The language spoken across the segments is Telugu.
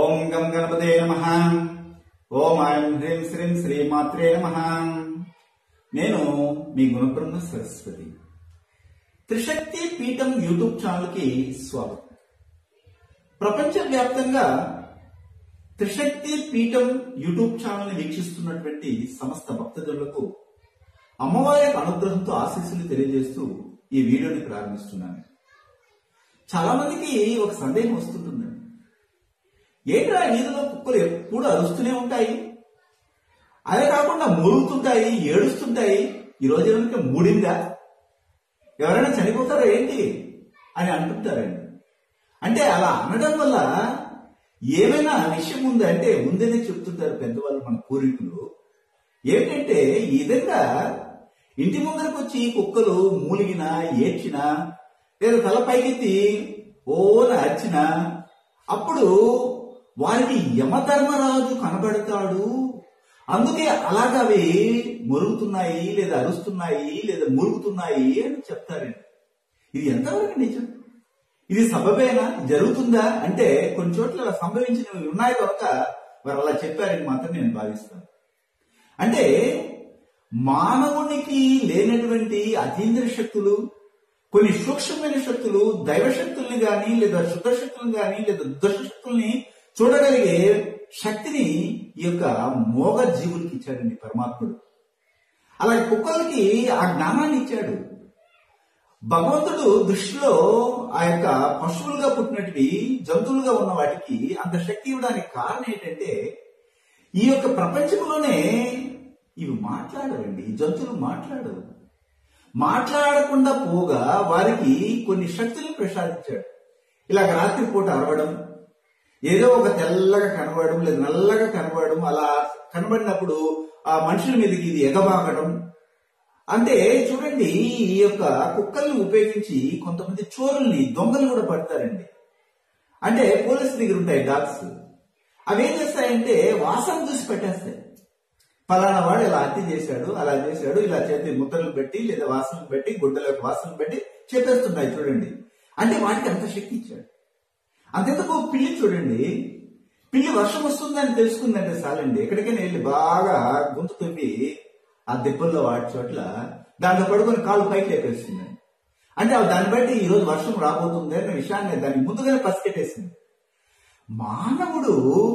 ఓం గం గణపతే నమ ఓం ఐం హ్రీం శ్రీం శ్రీమాత్రే నమ నేను మీ గుణబ్రహ్మ సరస్వతి త్రిశక్తి పీఠం యూట్యూబ్ ఛానల్ కి స్వాగతం ప్రపంచవ్యాప్తంగా త్రిశక్తి పీఠం యూట్యూబ్ ఛానల్ ని వీక్షిస్తున్నటువంటి సమస్త భక్తజనులకు అమ్మవారి యొక్క అనుగ్రహంతో ఆశీస్సులు తెలియజేస్తూ ఈ వీడియోని ప్రారంభిస్తున్నాను చాలా మందికి ఒక సందేహం వస్తుంటుందండి ఏంట్రా వీధిలో కుక్కలు ఎప్పుడు అరుస్తూనే ఉంటాయి అదే కాకుండా మురుగుతుంటాయి ఏడుస్తుంటాయి ఈ రోజు ఏమైనా మూడిందా ఎవరైనా చనిపోతారా ఏంటి అని అంటుంటారండి అంటే అలా అనడం వల్ల ఏమైనా విషయం ఉంది అంటే ఉందని చెప్తుంటారు పెద్దవాళ్ళు మన పూర్వీకులు ఏమిటంటే ఈ విధంగా ఇంటి ముందరకు వచ్చి కుక్కలు మూలిగినా ఏడ్చినా లేదా తల పైకెత్తి ఓన అర్చినా అప్పుడు వారికి యమధర్మరాజు కనబడతాడు అందుకే అలాగా అవి మురుగుతున్నాయి లేదా అరుస్తున్నాయి లేదా మురుగుతున్నాయి అని చెప్తారండి ఇది ఎంతవరకు నిజం ఇది సబబేనా జరుగుతుందా అంటే కొన్ని చోట్ల అలా సంభవించినవి ఉన్నాయి కనుక వారు అలా చెప్పారని మాత్రం నేను భావిస్తాను అంటే మానవునికి లేనటువంటి అతీంద్ర శక్తులు కొన్ని సూక్ష్మమైన శక్తులు దైవ శక్తుల్ని గాని లేదా శుద్ధ శక్తులను గాని లేదా దుష్ట శక్తుల్ని చూడగలిగే శక్తిని ఈ యొక్క మోగ జీవులకి ఇచ్చాడండి పరమాత్ముడు అలాగే కుక్కలకి ఆ జ్ఞానాన్ని ఇచ్చాడు భగవంతుడు దృష్టిలో ఆ యొక్క పశువులుగా పుట్టినటివి జంతువులుగా ఉన్న వాటికి అంత శక్తి ఇవ్వడానికి కారణం ఏంటంటే ఈ యొక్క ప్రపంచంలోనే ఇవి మాట్లాడవండి ఈ జంతువులు మాట్లాడవు మాట్లాడకుండా పోగా వారికి కొన్ని శక్తులు ప్రసాదించాడు ఇలాగ రాత్రిపూట అరవడం ఏదో ఒక తెల్లగా కనబడడం లేదా నల్లగా కనబడడం అలా కనబడినప్పుడు ఆ మనుషుల మీదకి ఇది ఎగబాకడం అంటే చూడండి ఈ యొక్క కుక్కల్ని ఉపయోగించి కొంతమంది చోరుల్ని దొంగలు కూడా పడతారండి అంటే పోలీసు దగ్గర ఉంటాయి డాగ్స్ అవి ఏం చేస్తాయంటే వాసన చూసి పెట్టేస్తాయి ఫలానా వాడు ఇలా హత్య చేశాడు అలా చేశాడు ఇలా చేతి ముద్దలు పెట్టి లేదా వాసనలు పెట్టి గుడ్డలకు వాసనలు పెట్టి చెప్పేస్తున్నాయి చూడండి అంటే వాటికి అంత శక్తి ఇచ్చాడు అంతెందుకు పిల్లి చూడండి పిల్లి వర్షం వస్తుందని తెలుసుకుందంటే చాలండి ఎక్కడికైనా వెళ్ళి బాగా గొంతు తవ్వి ఆ దెబ్బల్లో వాటి చోట్ల దాంట్లో పడుకొని కాళ్ళు పైకి లేపేస్తుందండి అంటే అవి దాన్ని బట్టి ఈ రోజు వర్షం రాబోతుంది అనే విషయాన్ని దాన్ని ముందుగానే పసిగట్టేసింది మానవుడు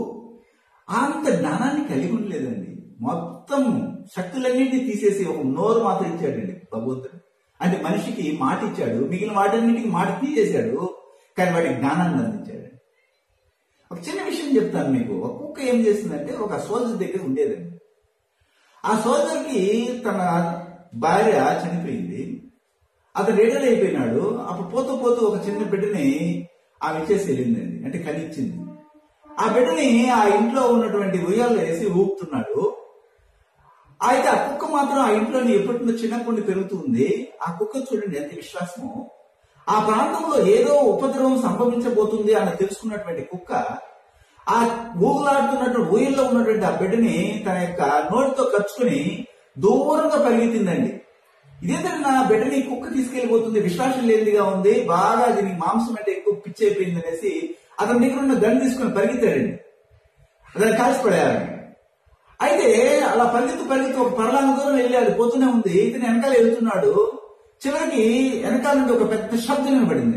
అంత జ్ఞానాన్ని కలిగి ఉండలేదండి మొత్తం శక్తులన్నింటినీ తీసేసి ఒక నోరు మాత్రం ఇచ్చాడండి భగవంతుడు అంటే మనిషికి మాట ఇచ్చాడు మిగిలిన వాటన్నిటికి మాట తీసేశాడు కానీ వాడికి జ్ఞానాన్ని అందించాడు ఒక చిన్న విషయం చెప్తాను మీకు ఒక కుక్క ఏం చేసిందంటే ఒక సోల్జర్ దగ్గర ఉండేదండి ఆ సోల్జర్కి తన భార్య చనిపోయింది అతను రిటైర్ అయిపోయినాడు అప్పుడు పోతూ పోతూ ఒక చిన్న బిడ్డని ఆమె ఇచ్చేసి వెళ్ళిందండి అంటే కలిచ్చింది ఆ బిడ్డని ఆ ఇంట్లో ఉన్నటువంటి ఉయ్యాల్లో వేసి ఊపుతున్నాడు అయితే ఆ కుక్క మాత్రం ఆ ఇంట్లోని ఎప్పటి నుండి చిన్నప్పటి నుండి పెరుగుతుంది ఆ కుక్క చూడండి ఎంత విశ్వాసము ఆ ప్రాంతంలో ఏదో ఉపద్రవం సంభవించబోతుంది అని తెలుసుకున్నటువంటి కుక్క ఆ ఊగులాడుతున్నటువంటి ఊయల్లో ఉన్నటువంటి ఆ బిడ్డని తన యొక్క నోటితో ఖర్చుకుని దూరంగా పరిగెత్తిందండి ఇదేంటంటే నా బిడ్డని కుక్క తీసుకెళ్లిపోతుంది విశ్వాసం లేనిదిగా ఉంది బాగా దీనికి మాంసం అంటే ఎక్కువ పిచ్చి అయిపోయింది అనేసి అతని దగ్గర ఉన్న గన్ తీసుకుని పరిగెత్తాడండి దాన్ని కాల్చిపడేయాలని అయితే అలా పరిగెత్తు పరిగెత్తు ఒక పర్లాంగ దూరం వెళ్ళి అది పోతూనే ఉంది ఇతను వెనకాల వెళ్తున్నాడు చివరికి వెనకాల నుండి ఒక పెద్ద శబ్దం వినబడింది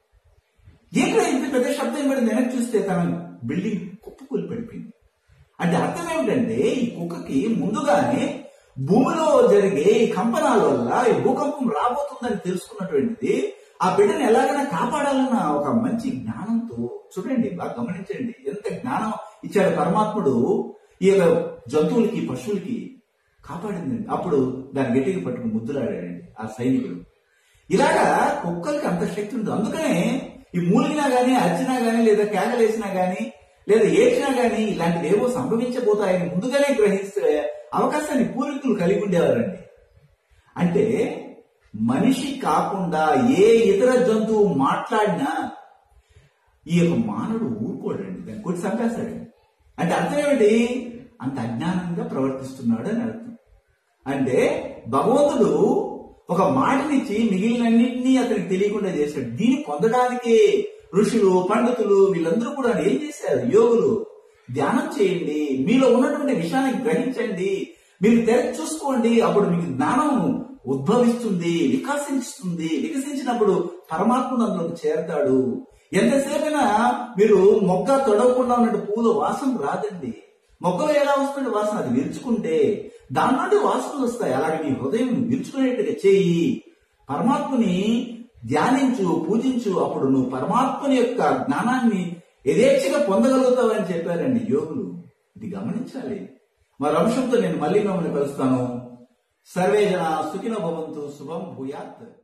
ఏంటో ఇంత పెద్ద శబ్దం వినబడింది వెనక్కి చూస్తే తన బిల్డింగ్ కుప్పకూలి పడిపోయింది అంటే అర్థం ఏమిటంటే ఈ కుక్కకి ముందుగానే భూమిలో జరిగే ఈ కంపనాల వల్ల ఈ భూకంపం రాబోతుందని తెలుసుకున్నటువంటిది ఆ బిడ్డను ఎలాగైనా కాపాడాలన్న ఒక మంచి జ్ఞానంతో చూడండి బాగా గమనించండి ఎంత జ్ఞానం ఇచ్చాడు పరమాత్ముడు ఈ యొక్క జంతువులకి పశువులకి కాపాడిందండి అప్పుడు దాన్ని గట్టిగా పట్టుకుని ముద్దులాడాడండి ఆ సైనికుడు ఇలాగా కుక్కలకి అంత శక్తి ఉంది అందుకనే ఈ మూలిగినా గానీ అర్చినా గానీ లేదా కేకలేసినా గానీ లేదా ఏడ్చినా గానీ ఇలాంటివి ఏవో సంభవించబోతాయని ముందుగానే గ్రహిస్తే అవకాశాన్ని పూర్వీకులు కలిగి ఉండేవారండి అంటే మనిషి కాకుండా ఏ ఇతర జంతువు మాట్లాడినా ఈ యొక్క మానవుడు ఊరుకోడండి దాన్ని కొట్టి చంపేస్తాడండి అంటే అర్థం ఏమిటి అంత అజ్ఞానంగా ప్రవర్తిస్తున్నాడు అని అర్థం అంటే భగవంతుడు ఒక మాటనిచ్చి మిగిలినన్నింటినీ అతనికి తెలియకుండా చేశాడు దీన్ని పొందడానికే ఋషులు పండితులు వీళ్ళందరూ కూడా ఏం చేశారు యోగులు ధ్యానం చేయండి మీలో ఉన్నటువంటి విషయాన్ని గ్రహించండి మీరు తెరచి చూసుకోండి అప్పుడు మీకు జ్ఞానం ఉద్భవిస్తుంది వికాసించుతుంది వికసించినప్పుడు పరమాత్ముడు అందులోకి చేరతాడు ఎంతసేపైనా మీరు మొగ్గ తొడవకుండా ఉన్నట్టు పూల వాసన రాదండి మొగ్గలో ఎలా వస్తుంది వాసన అది విరుచుకుంటే దాని నుండి వాసనలు వస్తాయి అలాగే నీ హృదయం విరుచుకునేట్టుగా చేయి పరమాత్ముని ధ్యానించు పూజించు అప్పుడు నువ్వు పరమాత్ముని యొక్క జ్ఞానాన్ని యథేచ్ఛగా పొందగలుగుతావని చెప్పారండి యోగులు ఇది గమనించాలి మరో అంశంతో నేను మళ్ళీ మిమ్మల్ని కలుస్తాను సర్వే జన సుఖిన భవంతు శుభం భూయాత్